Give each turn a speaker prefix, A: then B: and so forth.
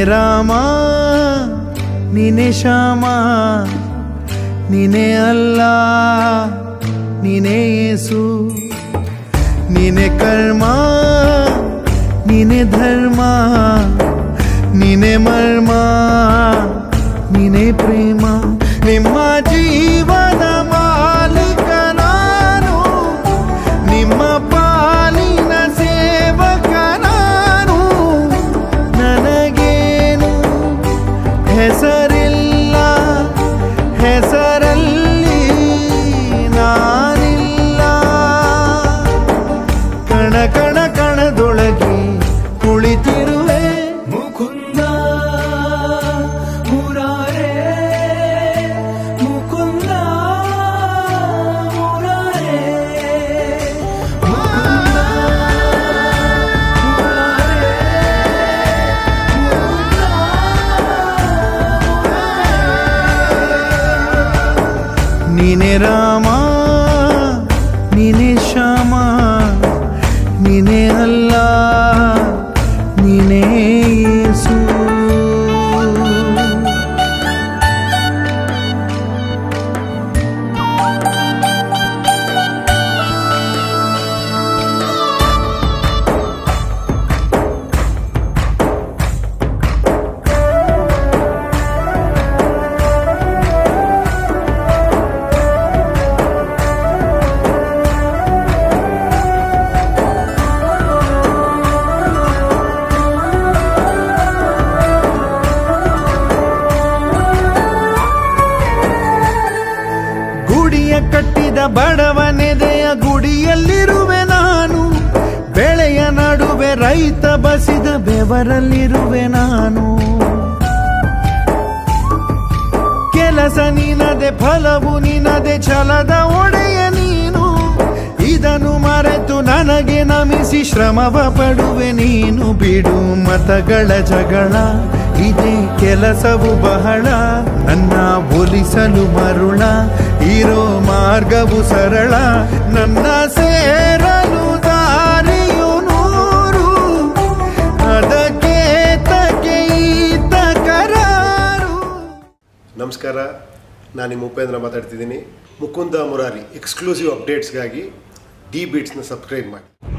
A: ರಾಮ ನೀನೆ ಶ್ಯಾಮ ನೀನೆ ಅಲ್ಲ ನೀನೆ ಯೇಸು ನೀನೆ ಕರ್ಮ ನೀನೆ ಧರ್ಮ ನೀನೆ ಮರ್ಮ ನೀನೆ ಪ್ರೇಮ ನಿಮ್ಮ ಜೀವನ ಮಾಲೀಕ ನಾನು ನಿಮ್ಮ ಪಾಲಿನ ಸೇವಕ ನಾನು ನನಗೇನು ಹೆಸರಿಲ್ಲ ಹೆಸರಲ್ಲಿ ನಾನಿಲ್ಲ ಕಣ ಕಣ ಕಣದೊಳಗೆ ಕುಳಿತಿರುವೆ
B: ಮುಕುಂದ ಮುರಾರೇ ಮುಕುಂದ ಮುರಾರೇ ಮುಕುಂದ ಮುರಾರೇ
A: ನೀನೆ ರಾಮ ನೀನೆ ಶ್ಯಾಮ ನೀನೆ ಅಲ್ಲ ನೀನೇ ಯೇಸು ಗುಡಿಯ ಕಟ್ಟಿದ ಬಡವನೆದೆಯ ಗುಡಿಯಲ್ಲಿರುವೆ ನಾನು ಬೆಳೆಯ ನಡುವೆ ರೈತ ಬಸಿದ ಬೆವರಲ್ಲಿರುವೆ ನಾನು ಕೆಲಸ ನಿನದೆ ಫಲವು ನಿನದೆ ಛಲದ ಒಡೆಯ ನೀನು ಇದನ್ನು ಮರೆತು ನನಗೆ ನಮಿಸಿ ಶ್ರಮವ ಪಡುವೆ ನೀನು ಬಿಡು ಮತಗಳ ಜಗಳ ಇದೇ ಕೆಲಸವು ಬಹಳ ನನ್ನ ಒಲಿಸಲು ಮರುಳ ಇರೋ ಮಾರ್ಗವು ಸರಳ ನನ್ನ ಸೇರಲು ದಾರಿಯು ನೂರು ಅದಕ್ಕೆ ತಕೆ ಈತ ಕರಾರು
C: ನಮಸ್ಕಾರ ನಾನು ನಿಮ್ಮ ಉಪೇಂದ್ರ ಮಾತಾಡ್ತಿದ್ದೀನಿ ಮುಕುಂದ ಮುರಾರಿ ಎಕ್ಸ್ಕ್ಲೂಸಿವ್ ಅಪ್ಡೇಟ್ಸ್ಗಾಗಿ ಡಿ ಬೀಟ್ಸ್ನ ಸಬ್ಸ್ಕ್ರೈಬ್ ಮಾಡಿ